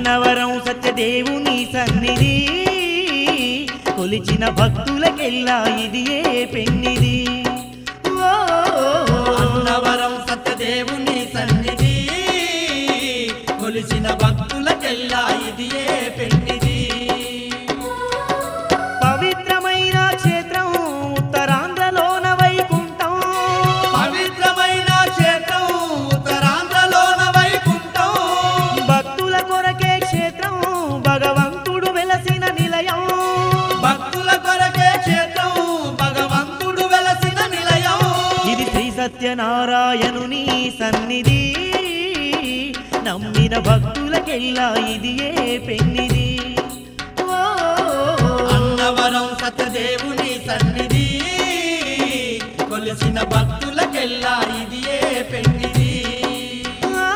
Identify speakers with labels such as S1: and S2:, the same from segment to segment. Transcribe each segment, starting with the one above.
S1: అన్నవరం సత్యదేవుని సన్నిధి కొలిచిన భక్తులకెల్లా ఇది ఏ పెన్నిది ఓ,
S2: అన్నవరం సత్యదేవుని సన్నిధి కొలిసిన భక్తులకెల్లా ఇది ఏ పెన్నిది
S1: పవిత్రమైన క్షేత్రం ఉత్తరాంధ్రలోన వైకుంఠం
S2: పవిత్రమైన క్షేత్రం ఉత్తరాంధ్రలోన వైకుంఠం
S1: భక్తుల కొరకే క్షేత్రం భగవంతుడు వెలసిన నిలయం
S2: భక్తుల కొరకే క్షేత్రం భగవంతుడు వెలసిన నిలయం
S1: ఇది శ్రీ సత్యనారాయణుని సన్నిధి నమ్మిన భక్తులకెల్లా ఇది ఏ పెన్నిది ఓ,
S2: అన్నవరం సత్యదేవుని సన్నిధి కొలిసిన భక్తులకెల్లా ఇది ఏ పెన్నిది
S1: ఆ.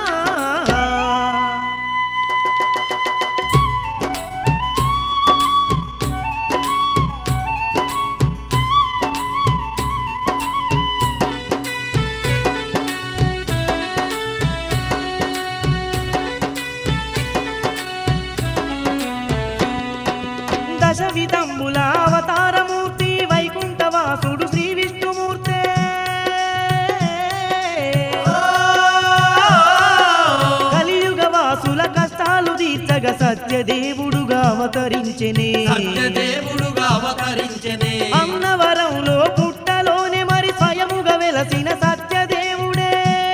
S1: దశ విధంబుల అవతారమూర్తి వైకుంఠవాసుడు శ్రీ విష్ణుమూర్తే కలియుగ వాసుల కష్టాలు తీర్చగ సత్యదేవుడుగా అవతరించెనే
S2: సత్యదేవుడుగా అవతరించనే
S1: అన్నవరంలో పుట్టలోనే మరి స్వయముగా వెలసిన సత్యదేవుడే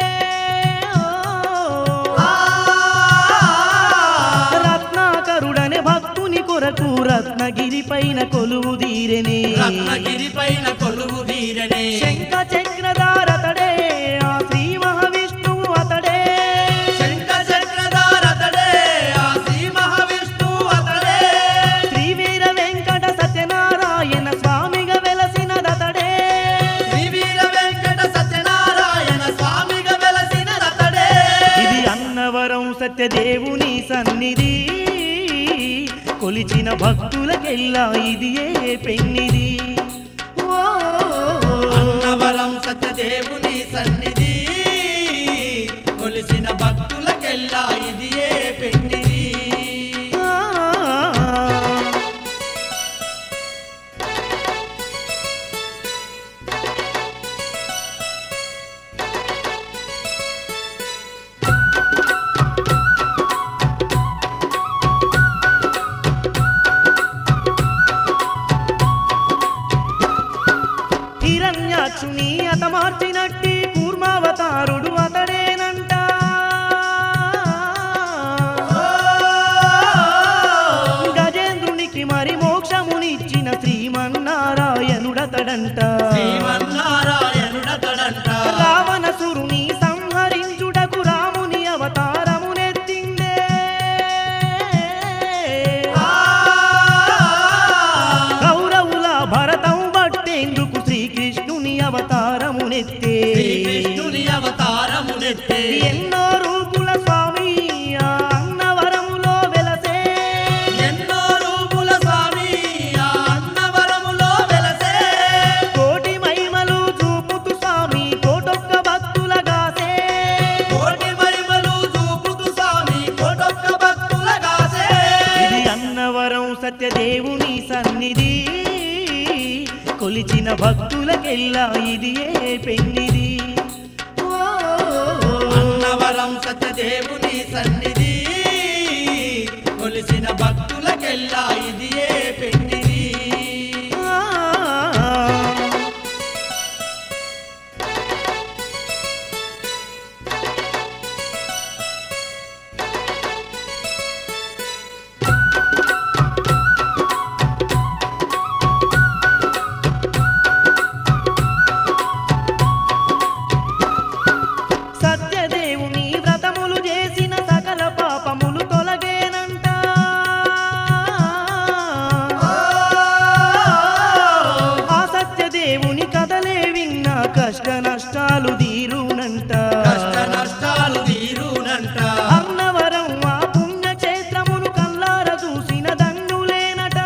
S1: రత్నాకరుడనే భక్తుని కొరకు రత్నగిరి పైన కొలువు తీరెనే
S2: రత్నగిరి పైన కొలువు వీరనే
S1: శంఖ చక్రధారతడే ఆ శ్రీ మహావిష్ణువు అతడే
S2: శంఖ చక్రధారతడే ఆ శ్రీ మహావిష్ణువు అతడే
S1: శ్రీ వీర వెంకట సత్యనారాయణ స్వామిగా వెలసినదతడే
S2: శ్రీ వీర వెంకట సత్యనారాయణ స్వామిగా వెలసిన రతడే
S1: ఇది అన్నవరం సత్యదేవుని సన్నిధి కొలిచిన భక్తులకెల్లా ఇది ఏ పెన్నిది ఓ,
S2: అన్నవరం సత్యదేవుని సన్నిధి కొలిసిన భక్తులకెల్లా ఇది ఏ పెన్నిది
S1: ఆ. హిరణ్యాక్షుని అతమార్చినట్టి కూర్మావతారుడు అతడేనంట గజేంద్రునికి మరి మోక్షమునిచ్చిన శ్రీమన్నారాయణుడతడంట
S2: శ్రీమన్నారాయణుడతడంట
S1: రావణసురుని సంహరించుటకు రాముని అవతారమునెత్తిందే కౌరవుల భరతం బట్టేందుకు శ్రీకృష్ణుని అవతారమునెత్తే
S2: శ్రీకృష్ణుని అవతారమునెత్తే
S1: ఎన్నో రూపుల స్వామి ఆ అన్నవరములో వెలసే
S2: ఎన్నో రూపుల స్వామి ఆ అన్నవరములో వెలసే
S1: కోటి మహిమలు చూపుతూ స్వామి కోటొక్క భక్తులగాసే
S2: కోటి మహిమలు చూపుతూ స్వామి కోటొక్క భక్తులగాసే
S1: ఇది అన్నవరం సత్యదేవుని సన్నిధి కొలిచిన భక్తులకెల్లా ఇది ఏ పెన్నిది ఓ,
S2: అన్నవరం సత్యదేవుని సన్నిధి కొలిసిన భక్తులకెల్లా ఇది ఏ పెన్నిది
S1: ఆ. సత్యదేవుని వ్రతములు చేసిన సకల పాపములు తొలగేనంట ఆ సత్యదేవుని కథలే విన్న కష్ట నష్టాలు తీరునంట
S2: కష్ట నష్టాలు తీరునంట
S1: అన్నవరం ఆ పుణ్యక్షేత్రమును కల్లార చూసిన దండులేనట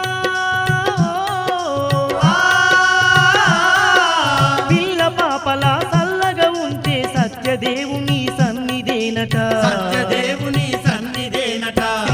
S1: పిల్ల పాపల సల్లగా ఉంటే సత్యదేవుని సన్నిధేనట
S2: సత్యదేవుని సన్నిధేనట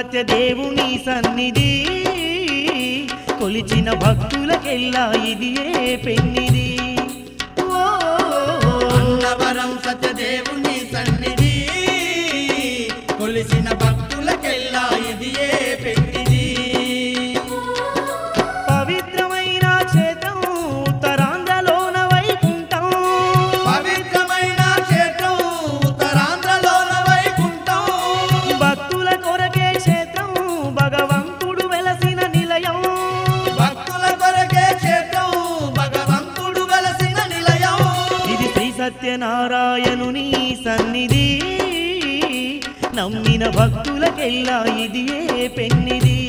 S1: సత్యదేవుని సన్నిధి కొలిచిన భక్తులకెల్లా ఇది ఏ పెన్నిది ఓ
S2: అన్నవరం సత్యదేవుని సన్నిధి కొలిసిన భక్తులకెల్లా ఇది ఏ పెన్నిది
S1: పవిత్రమైన క్షేత్రం ఉత్తరాంధ్రలోన వైకుంఠం
S2: పవిత్రమైన క్షేత్రం ఉత్తరాంధ్రలోన వైకుంఠం
S1: భక్తుల కొరకే క్షేత్రం భగవంతుడు వెలసిన నిలయం
S2: భక్తుల కొరకే క్షేత్రం భగవంతుడు వెలసిన నిలయం
S1: ఇది శ్రీ సత్యనారాయణుని సన్నిధి నమ్మిన భక్తులకెల్లా ఇది ఏ పెన్నిది